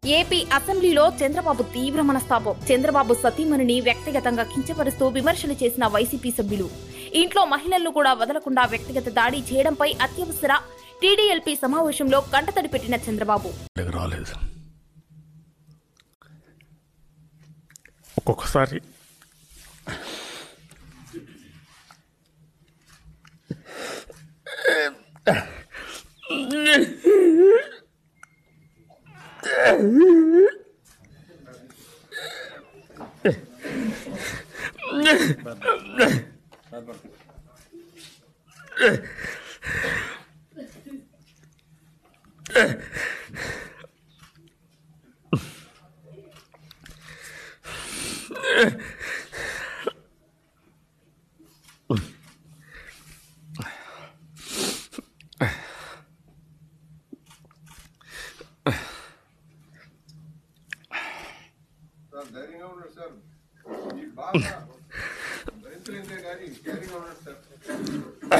AP అసెంబ్లీలో చంద్రబాబు తీవ్ర మనస్తాపం చంద్రబాబు సతీమణిని వ్యక్తిగతంగా కించపరుస్తూ విమర్శలు చేసిన వైసీపీ సభ్యులు ఇంట్లో మహిళలను కూడా వదలకుండా వ్యక్తిగత దాడి చేయడంపై అత్యవసర టీడీఎల్పీ సమావేశంలో కంటతడి పెట్టిన చంద్రబాబు ఇక్కడికి రాలేదు ఒక్కొక్కసారి సార్ ధైర్యంగా ఉన్నాడు సార్ ఈ బాగా భరించలేదే కానీ ధైర్యంగా ఉన్నాడు సార్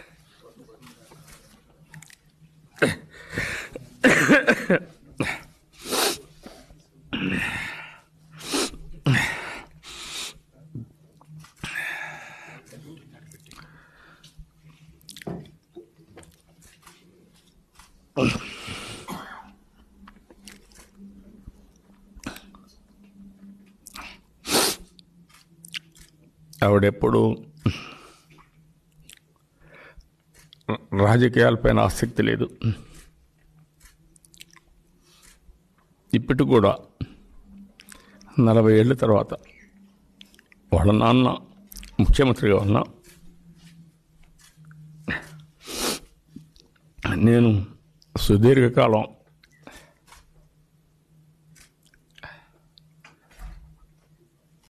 ఆవిడెప్పుడు రాజకీయాలపైన ఆసక్తి లేదు ఇప్పటికి కూడా నలభై ఏళ్ళ తర్వాత వాళ్ళ నాన్న ముఖ్యమంత్రిగా ఉన్నా నేను సుదీర్ఘకాలం